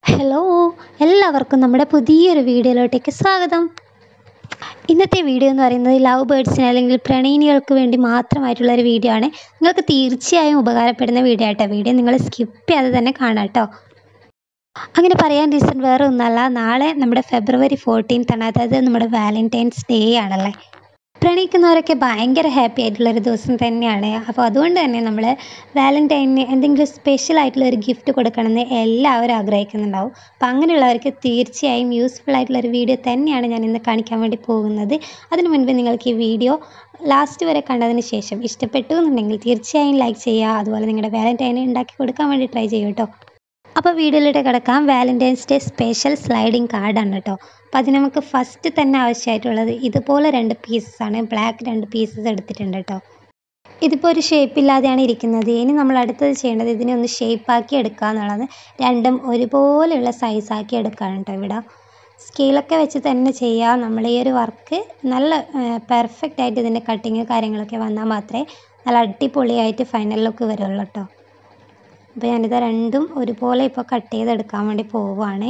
hello എല്ലാവർക്കും നമ്മുടെ പുതിയൊരു വീഡിയോയിലോട്ടേക്ക് സ്വാഗതം ഇന്നത്തെ വീഡിയോ എന്ന് പറയുന്നത് ലവ് ബേഡ്സിന് അല്ലെങ്കിൽ പ്രണയിനികൾക്ക് വേണ്ടി മാത്രമായിട്ടുള്ള ഒരു വീഡിയോ ആണ് നിങ്ങൾക്ക് തീർച്ചയായും ഉപകാരപ്പെടുന്ന വീഡിയോ ആട്ടോ വീഡിയോ നിങ്ങൾ സ്കിപ്പ് ചെയ്യാതെ തന്നെ കാണാം കേട്ടോ അങ്ങനെ പറയാൻ റീസൺ വേറെ ഒന്നല്ല നാളെ നമ്മുടെ ഫെബ്രുവരി ഫോർട്ടീൻത്താണ് അതായത് നമ്മുടെ വാലൻറ്റൈൻസ് ഡേ ആണല്ലേ പ്രണയിക്കുന്നവരൊക്കെ ഭയങ്കര ഹാപ്പി ആയിട്ടുള്ളൊരു ദിവസം തന്നെയാണ് അപ്പോൾ അതുകൊണ്ട് തന്നെ നമ്മൾ വാലൻറ്റൈനിന് എന്തെങ്കിലും സ്പെഷ്യൽ ആയിട്ടുള്ള ഒരു ഗിഫ്റ്റ് കൊടുക്കണമെന്ന് എല്ലാവരും ആഗ്രഹിക്കുന്നുണ്ടാവും അപ്പോൾ അങ്ങനെയുള്ളവർക്ക് തീർച്ചയായും യൂസ്ഫുൾ ആയിട്ടുള്ള ഒരു വീഡിയോ തന്നെയാണ് ഞാൻ ഇന്ന് കാണിക്കാൻ വേണ്ടി പോകുന്നത് അതിനു മുൻപ് നിങ്ങൾക്ക് ഈ വീഡിയോ ലാസ്റ്റ് വരെ കണ്ടതിന് ശേഷം ഇഷ്ടപ്പെട്ടു എന്നുണ്ടെങ്കിൽ തീർച്ചയായും ലൈക്ക് ചെയ്യുക അതുപോലെ നിങ്ങളുടെ വാലൻറ്റൈനെ ഉണ്ടാക്കി കൊടുക്കാൻ വേണ്ടി ട്രൈ ചെയ്യൂ കേട്ടോ അപ്പോൾ വീഡിയോയിലോട്ട് കിടക്കാം വാലൻറ്റൈൻസ് ഡേ സ്പെഷ്യൽ സ്ലൈഡിങ് കാർഡാണ് കേട്ടോ അപ്പോൾ അതിന് നമുക്ക് ഫസ്റ്റ് തന്നെ ആവശ്യമായിട്ടുള്ളത് ഇതുപോലെ രണ്ട് പീസസ് ആണ് ബ്ലാക്ക് രണ്ട് പീസസ് എടുത്തിട്ടുണ്ട് കേട്ടോ ഇതിപ്പോൾ ഒരു ഷേപ്പില്ലാതെയാണ് ഇരിക്കുന്നത് ഇനി നമ്മൾ അടുത്തത് ചെയ്യേണ്ടത് ഇതിനെ ഒന്ന് ഷേപ്പാക്കി എടുക്കുക എന്നുള്ളത് രണ്ടും ഒരുപോലെയുള്ള സൈസാക്കി എടുക്കുകയാണ് കേട്ടോ ഇവിടെ സ്കെയിലൊക്കെ വെച്ച് തന്നെ ചെയ്യുക നമ്മൾ ഈ ഒരു വർക്ക് നല്ല പെർഫെക്റ്റ് ആയിട്ട് ഇതിൻ്റെ കട്ടിങ് കാര്യങ്ങളൊക്കെ വന്നാൽ മാത്രമേ നല്ല അടിപൊളിയായിട്ട് ഫൈനൽ ലുക്ക് വരുള്ളൂ കേട്ടോ അപ്പോൾ ഞാനിത് രണ്ടും ഒരുപോലെ ഇപ്പോൾ കട്ട് ചെയ്തെടുക്കാൻ വേണ്ടി പോവുകയാണ്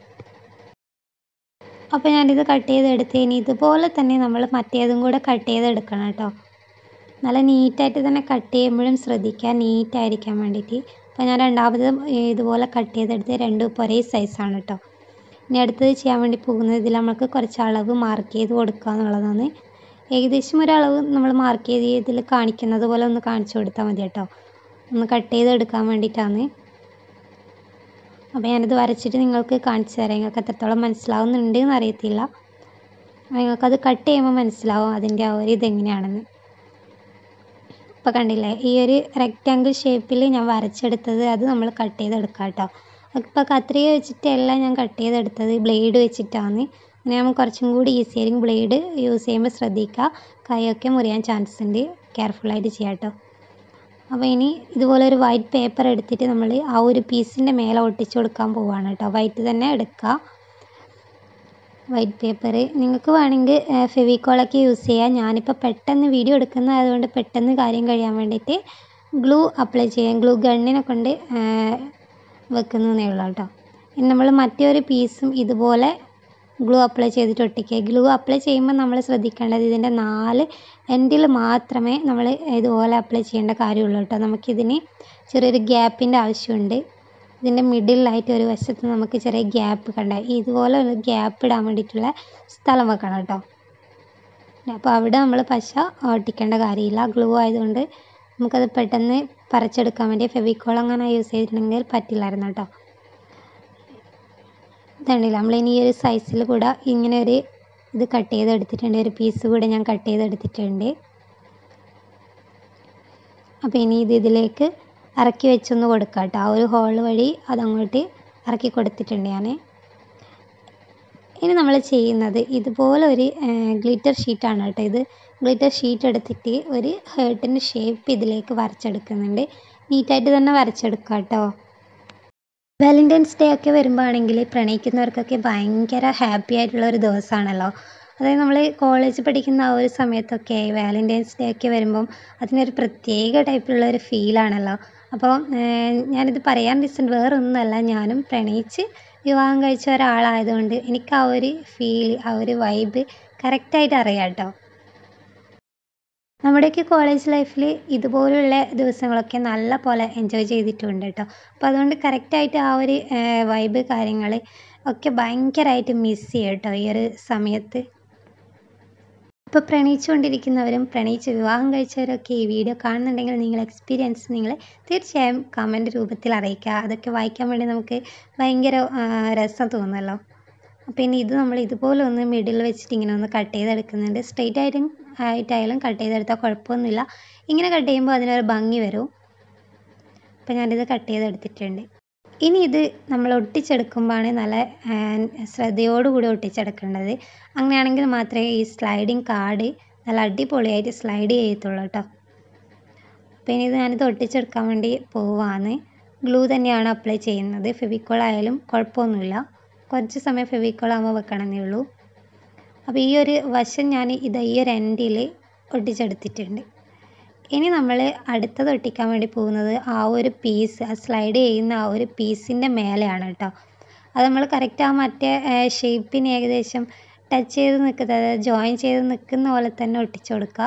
അപ്പോൾ ഞാനിത് കട്ട് ചെയ്തെടുത്ത് ഇനി ഇതുപോലെ തന്നെ നമ്മൾ മറ്റേതും കൂടെ കട്ട് ചെയ്തെടുക്കണം കേട്ടോ നല്ല നീറ്റായിട്ട് തന്നെ കട്ട് ചെയ്യുമ്പോഴും ശ്രദ്ധിക്കുക നീറ്റായിരിക്കാൻ വേണ്ടിയിട്ട് അപ്പോൾ ഞാൻ രണ്ടാമത് ഇതുപോലെ കട്ട് ചെയ്തെടുത്ത് രണ്ടും ഇപ്പോൾ ഒരേ സൈസാണ് കേട്ടോ ഇനി അടുത്തത് ചെയ്യാൻ വേണ്ടി പോകുന്നത് ഇതിൽ നമുക്ക് കുറച്ച് അളവ് മാർക്ക് ചെയ്ത് കൊടുക്കുക എന്നുള്ളതാണ് ഏകദേശം ഒരളവ് നമ്മൾ മാർക്ക് ചെയ്ത് ഇതിൽ കാണിക്കുന്നത് പോലെ ഒന്ന് കാണിച്ചു കൊടുത്താൽ മതി കേട്ടോ ഒന്ന് കട്ട് ചെയ്തെടുക്കാൻ വേണ്ടിയിട്ടാണ് അപ്പോൾ ഞാനിത് വരച്ചിട്ട് നിങ്ങൾക്ക് കാണിച്ചു തരാം നിങ്ങൾക്ക് എത്രത്തോളം മനസ്സിലാവുന്നുണ്ട് എന്ന് അറിയത്തില്ല നിങ്ങൾക്കത് കട്ട് ചെയ്യുമ്പോൾ മനസ്സിലാവും അതിൻ്റെ ആ ഒരു ഇതെങ്ങനെയാണെന്ന് ഇപ്പോൾ കണ്ടില്ലേ ഈ ഒരു റെക്റ്റാങ്കിൾ ഷേപ്പിൽ ഞാൻ വരച്ചെടുത്തത് അത് നമ്മൾ കട്ട് ചെയ്തെടുക്കാം കേട്ടോ ഇപ്പോൾ കത്രിക വെച്ചിട്ടല്ല ഞാൻ കട്ട് ചെയ്തെടുത്തത് ബ്ലേഡ് വെച്ചിട്ടാണ് അങ്ങനെ നമ്മൾ കുറച്ചും കൂടി ഈസി ആയിരിക്കും ബ്ലേഡ് യൂസ് ചെയ്യുമ്പോൾ ശ്രദ്ധിക്കുക കൈയൊക്കെ മുറിയാൻ ചാൻസ് ഉണ്ട് കെയർഫുള്ളായിട്ട് ചെയ്യാം കേട്ടോ അപ്പോൾ ഇനി ഇതുപോലെ ഒരു വൈറ്റ് പേപ്പർ എടുത്തിട്ട് നമ്മൾ ആ ഒരു പീസിൻ്റെ മേലെ ഒട്ടിച്ചു കൊടുക്കാൻ പോവുകയാണ് കേട്ടോ വൈറ്റ് തന്നെ എടുക്കുക വൈറ്റ് പേപ്പർ നിങ്ങൾക്ക് വേണമെങ്കിൽ ഫെവിക്കോളൊക്കെ യൂസ് ചെയ്യാം ഞാനിപ്പോൾ പെട്ടെന്ന് വീഡിയോ എടുക്കുന്നതായതുകൊണ്ട് പെട്ടെന്ന് കാര്യം കഴിയാൻ വേണ്ടിയിട്ട് ഗ്ലൂ അപ്ലൈ ചെയ്യാം ഗ്ലൂ ഗണ്ണിനെ കൊണ്ട് വെക്കുന്നതേ ഉള്ളൂ കേട്ടോ ഇനി നമ്മൾ മറ്റൊരു പീസും ഇതുപോലെ ഗ്ലൂ അപ്ലൈ ചെയ്തിട്ട് ഒട്ടിക്കുക ഗ്ലൂ അപ്ലൈ ചെയ്യുമ്പോൾ നമ്മൾ ശ്രദ്ധിക്കേണ്ടത് ഇതിൻ്റെ നാല് എൻഡിൽ മാത്രമേ നമ്മൾ ഇതുപോലെ അപ്ലൈ ചെയ്യേണ്ട കാര്യമുള്ളൂ കേട്ടോ നമുക്കിതിന് ചെറിയൊരു ഗ്യാപ്പിൻ്റെ ആവശ്യമുണ്ട് ഇതിൻ്റെ മിഡിലായിട്ട് ഒരു വശത്ത് നമുക്ക് ചെറിയ ഗ്യാപ്പ് കണ്ട ഇതുപോലെ ഒരു ഗ്യാപ്പ് ഇടാൻ വേണ്ടിയിട്ടുള്ള സ്ഥലം വെക്കണം കേട്ടോ അപ്പോൾ അവിടെ നമ്മൾ പശ ഒട്ടിക്കേണ്ട കാര്യമില്ല ഗ്ലൂ ആയതുകൊണ്ട് നമുക്കത് പെട്ടെന്ന് പറിച്ചെടുക്കാൻ വേണ്ടി ഫെവിക്കോൾ അങ്ങനെ യൂസ് ചെയ്തിട്ടുണ്ടെങ്കിൽ പറ്റില്ലായിരുന്നു കേട്ടോ ഇതുണ്ടല്ലോ നമ്മളിനി ഈ ഒരു സൈസിൽ കൂടെ ഇങ്ങനെ ഒരു ഇത് കട്ട് ചെയ്തെടുത്തിട്ടുണ്ട് ഒരു പീസ് കൂടെ ഞാൻ കട്ട് ചെയ്തെടുത്തിട്ടുണ്ട് അപ്പോൾ ഇനി ഇത് ഇതിലേക്ക് ഇറക്കി വെച്ചൊന്ന് കൊടുക്കാം കേട്ടോ ആ ഒരു ഹോൾ വഴി അതങ്ങോട്ട് ഇറക്കി കൊടുത്തിട്ടുണ്ട് ഞാൻ ഇനി നമ്മൾ ചെയ്യുന്നത് ഇതുപോലെ ഒരു ഗ്ലിറ്റർ ഷീറ്റാണ് കേട്ടോ ഇത് ഗ്ലിറ്റർ ഷീറ്റ് എടുത്തിട്ട് ഒരു ഹേർട്ടിൻ്റെ ഷേപ്പ് ഇതിലേക്ക് വരച്ചെടുക്കുന്നുണ്ട് നീറ്റായിട്ട് തന്നെ വരച്ചെടുക്കാം കേട്ടോ വാലൻറ്റൈൻസ് ഡേ ഒക്കെ വരുമ്പോഴാണെങ്കിൽ പ്രണയിക്കുന്നവർക്കൊക്കെ ഭയങ്കര ഹാപ്പി ആയിട്ടുള്ള ഒരു ദിവസമാണല്ലോ അതായത് നമ്മൾ കോളേജ് പഠിക്കുന്ന ആ ഒരു സമയത്തൊക്കെ വാലൻറ്റൈൻസ് ഡേ ഒക്കെ വരുമ്പം അതിനൊരു പ്രത്യേക ടൈപ്പിലുള്ള ഒരു ഫീലാണല്ലോ അപ്പോൾ ഞാനിത് പറയാൻ റീസൺ വേറെ ഒന്നുമല്ല ഞാനും പ്രണയിച്ച് വിവാഹം കഴിച്ച ഒരാളായതുകൊണ്ട് എനിക്ക് ആ ഒരു ഫീൽ ആ ഒരു വൈബ് കറക്റ്റായിട്ട് അറിയാം കേട്ടോ നമ്മുടെയൊക്കെ കോളേജ് ലൈഫിൽ ഇതുപോലുള്ള ദിവസങ്ങളൊക്കെ നല്ല പോലെ എൻജോയ് ചെയ്തിട്ടുണ്ട് കേട്ടോ അപ്പോൾ അതുകൊണ്ട് കറക്റ്റായിട്ട് ആ ഒരു വൈബ് കാര്യങ്ങൾ ഒക്കെ ഭയങ്കരമായിട്ട് മിസ് ചെയ്യും കേട്ടോ ഈ ഒരു സമയത്ത് ഇപ്പോൾ പ്രണയിച്ചുകൊണ്ടിരിക്കുന്നവരും പ്രണയിച്ച് വിവാഹം കഴിച്ചവരൊക്കെ ഈ വീഡിയോ കാണുന്നുണ്ടെങ്കിൽ നിങ്ങൾ എക്സ്പീരിയൻസ് നിങ്ങൾ തീർച്ചയായും കമൻറ്റ് രൂപത്തിൽ അറിയിക്കുക അതൊക്കെ വായിക്കാൻ വേണ്ടി നമുക്ക് ഭയങ്കര രസം തോന്നുമല്ലോ അപ്പോൾ ഇനി ഇത് നമ്മൾ ഇതുപോലെ ഒന്ന് മിഡിൽ വെച്ചിട്ട് ഇങ്ങനെ ഒന്ന് കട്ട് ചെയ്തെടുക്കുന്നുണ്ട് സ്ട്രെയിറ്റ് ആയിട്ടും ആയിട്ടായാലും കട്ട് ചെയ്തെടുത്താൽ കുഴപ്പമൊന്നുമില്ല ഇങ്ങനെ കട്ട് ചെയ്യുമ്പോൾ അതിനൊരു ഭംഗി വരും അപ്പോൾ ഞാനിത് കട്ട് ചെയ്തെടുത്തിട്ടുണ്ട് ഇനി ഇത് നമ്മൾ ഒട്ടിച്ചെടുക്കുമ്പോഴാണ് നല്ല ശ്രദ്ധയോടുകൂടി ഒട്ടിച്ചെടുക്കേണ്ടത് അങ്ങനെയാണെങ്കിൽ മാത്രമേ ഈ സ്ലൈഡിങ് കാർഡ് നല്ല അടിപൊളിയായിട്ട് സ്ലൈഡ് ചെയ്യത്തുള്ളൂ കേട്ടോ അപ്പോൾ ഇനി ഇത് ഞാനിത് ഒട്ടിച്ചെടുക്കാൻ വേണ്ടി പോവാണ് ഗ്ലൂ തന്നെയാണ് അപ്ലൈ ചെയ്യുന്നത് ഫെവിക്കോൾ ആയാലും കുഴപ്പമൊന്നുമില്ല കുറച്ച് സമയം ഫെവിക്കോൾ ആകുമ്പോൾ വെക്കണമെന്നേ ഉള്ളൂ അപ്പോൾ ഈ ഒരു വശം ഞാൻ ഇത് ഈ ഒരു എൻഡിൽ ഒട്ടിച്ചെടുത്തിട്ടുണ്ട് ഇനി നമ്മൾ അടുത്തത് ഒട്ടിക്കാൻ വേണ്ടി പോകുന്നത് ആ ഒരു പീസ് ആ സ്ലൈഡ് ചെയ്യുന്ന ആ ഒരു പീസിൻ്റെ മേലെയാണ് കേട്ടോ അത് നമ്മൾ കറക്റ്റ് ആ മറ്റേ ഷേപ്പിന് ഏകദേശം ടച്ച് ചെയ്ത് നിൽക്കുന്നത് അതായത് ജോയിൻ ചെയ്ത് നിൽക്കുന്ന പോലെ തന്നെ ഒട്ടിച്ചു കൊടുക്കുക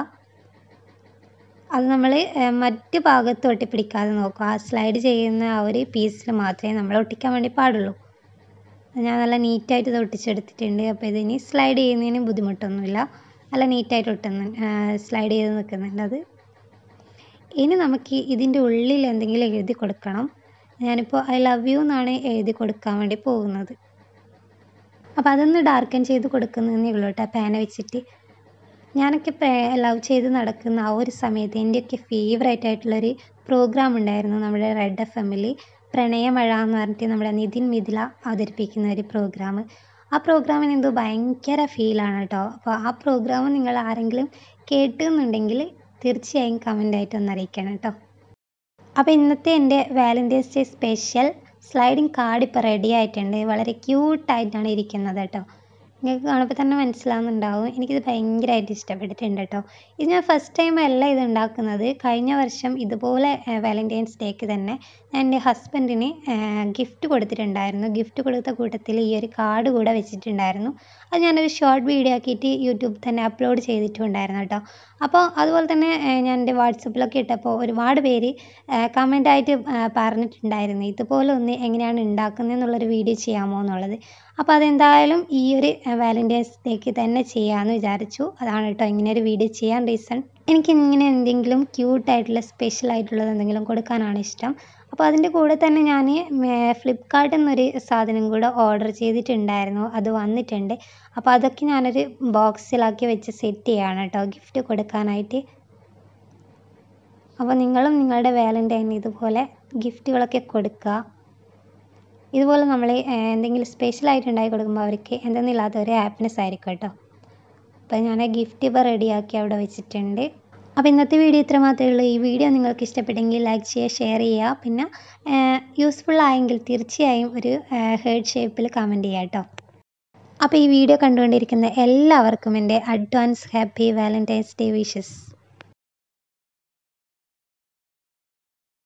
അത് നമ്മൾ മറ്റ് ഭാഗത്ത് ഒട്ടിപ്പിടിക്കാതെ നോക്കുക ആ സ്ലൈഡ് ചെയ്യുന്ന ആ ഒരു പീസിൽ മാത്രമേ നമ്മൾ ഒട്ടിക്കാൻ വേണ്ടി പാടുള്ളൂ ഞാൻ നല്ല നീറ്റായിട്ട് ഇത് ഒട്ടിച്ചെടുത്തിട്ടുണ്ട് അപ്പോൾ ഇതിനി സ്ലൈഡ് ചെയ്യുന്നതിന് ബുദ്ധിമുട്ടൊന്നുമില്ല നല്ല നീറ്റായിട്ട് ഒട്ടുന്നു സ്ലൈഡ് ചെയ്ത് നിൽക്കുന്നുണ്ട് അത് ഇനി നമുക്ക് ഇതിൻ്റെ ഉള്ളിൽ എന്തെങ്കിലും എഴുതി കൊടുക്കണം ഞാനിപ്പോൾ ഐ ലവ് യു എന്നാണ് എഴുതി കൊടുക്കാൻ വേണ്ടി പോകുന്നത് അപ്പോൾ അതൊന്ന് ഡാർക്കൻ ചെയ്ത് കൊടുക്കുന്നതേ ഉള്ളൂ കേട്ടോ പേന വെച്ചിട്ട് ഞാനൊക്കെ ലവ് ചെയ്ത് നടക്കുന്ന ആ ഒരു സമയത്ത് എൻ്റെയൊക്കെ ഫേവറേറ്റ് ആയിട്ടുള്ളൊരു പ്രോഗ്രാം ഉണ്ടായിരുന്നു നമ്മുടെ റെഡ് എഫ് എമ്മിൽ പ്രണയമഴ എന്ന് പറഞ്ഞിട്ട് നമ്മുടെ നിതിൻ മിഥില അവതരിപ്പിക്കുന്ന ഒരു പ്രോഗ്രാം ആ പ്രോഗ്രാമിന് എന്തോ ഭയങ്കര ഫീലാണ് കേട്ടോ അപ്പോൾ ആ പ്രോഗ്രാം നിങ്ങൾ ആരെങ്കിലും കേട്ടുന്നുണ്ടെങ്കിൽ തീർച്ചയായും കമൻ്റായിട്ട് ഒന്ന് അറിയിക്കണം കേട്ടോ അപ്പോൾ ഇന്നത്തെ എൻ്റെ Valentine's day special sliding card ഇപ്പോൾ റെഡി ആയിട്ടുണ്ട് വളരെ ക്യൂട്ടായിട്ടാണ് ഇരിക്കുന്നത് കേട്ടോ നിങ്ങൾക്ക് കാണുമ്പോൾ തന്നെ മനസ്സിലാവുന്നുണ്ടാവും എനിക്കിത് ഭയങ്കരമായിട്ട് ഇഷ്ടപ്പെട്ടിട്ടുണ്ട് കേട്ടോ ഇത് ഞാൻ ഫസ്റ്റ് ടൈം അല്ല ഇത് ഉണ്ടാക്കുന്നത് കഴിഞ്ഞ വർഷം ഇതുപോലെ വാലൻറ്റൈൻസ് ഡേക്ക് തന്നെ ഞാൻ എൻ്റെ ഹസ്ബൻഡിന് ഗിഫ്റ്റ് കൊടുത്തിട്ടുണ്ടായിരുന്നു ഗിഫ്റ്റ് കൊടുത്ത കൂട്ടത്തിൽ ഈ ഒരു കാർഡ് കൂടെ വെച്ചിട്ടുണ്ടായിരുന്നു അത് ഞാനൊരു ഷോർട്ട് വീഡിയോ ആക്കിയിട്ട് യൂട്യൂബിൽ തന്നെ അപ്ലോഡ് ചെയ്തിട്ടുണ്ടായിരുന്നു കേട്ടോ അപ്പോൾ അതുപോലെ തന്നെ ഞാൻ എൻ്റെ വാട്സപ്പിലൊക്കെ ഇട്ടപ്പോൾ ഒരുപാട് പേര് കമൻ്റായിട്ട് പറഞ്ഞിട്ടുണ്ടായിരുന്നു ഇതുപോലെ ഒന്ന് എങ്ങനെയാണ് ഉണ്ടാക്കുന്നതെന്നുള്ളൊരു വീഡിയോ ചെയ്യാമോ എന്നുള്ളത് അപ്പോൾ അതെന്തായാലും ഈ ഒരു വാലൻറ്റൈൻസ് ഡേക്ക് തന്നെ ചെയ്യാമെന്ന് വിചാരിച്ചു അതാണ് കേട്ടോ ഇങ്ങനെ ഒരു വീഡിയോ ചെയ്യാൻ റീസൺ എനിക്ക് ഇങ്ങനെ എന്തെങ്കിലും ക്യൂട്ടായിട്ടുള്ള സ്പെഷ്യൽ ആയിട്ടുള്ളത് എന്തെങ്കിലും കൊടുക്കാനാണ് ഇഷ്ടം അപ്പോൾ അതിൻ്റെ കൂടെ തന്നെ ഞാൻ ഫ്ലിപ്കാർട്ടിൽ നിന്നൊരു സാധനം കൂടെ ഓർഡർ ചെയ്തിട്ടുണ്ടായിരുന്നു അത് വന്നിട്ടുണ്ട് അപ്പോൾ അതൊക്കെ ഞാനൊരു ബോക്സിലാക്കി വെച്ച് സെറ്റ് ചെയ്യാണ് കേട്ടോ ഗിഫ്റ്റ് കൊടുക്കാനായിട്ട് അപ്പോൾ നിങ്ങളും നിങ്ങളുടെ വാലൻറ്റൈൻ ഇതുപോലെ ഗിഫ്റ്റുകളൊക്കെ കൊടുക്കുക ഇതുപോലെ നമ്മൾ എന്തെങ്കിലും സ്പെഷ്യലായിട്ട് ഉണ്ടാക്കി കൊടുക്കുമ്പോൾ അവർക്ക് എന്തെന്നില്ലാത്ത ഒരു ഹാപ്പിനെസ് ആയിരിക്കും കേട്ടോ അപ്പോൾ ഞാൻ ഗിഫ്റ്റ് ഇപ്പോൾ റെഡിയാക്കി അവിടെ വെച്ചിട്ടുണ്ട് അപ്പോൾ ഇന്നത്തെ വീഡിയോ ഇത്ര മാത്രമേ ഉള്ളൂ ഈ വീഡിയോ നിങ്ങൾക്ക് ഇഷ്ടപ്പെട്ടെങ്കിൽ ലൈക്ക് ചെയ്യുക ഷെയർ ചെയ്യുക പിന്നെ യൂസ്ഫുൾ ആയെങ്കിൽ തീർച്ചയായും ഒരു ഹേർട്ട് ഷേപ്പിൽ കമൻറ്റ് ചെയ്യുക കേട്ടോ അപ്പോൾ ഈ വീഡിയോ കണ്ടുകൊണ്ടിരിക്കുന്ന എല്ലാവർക്കും എൻ്റെ advance happy Valentine's day wishes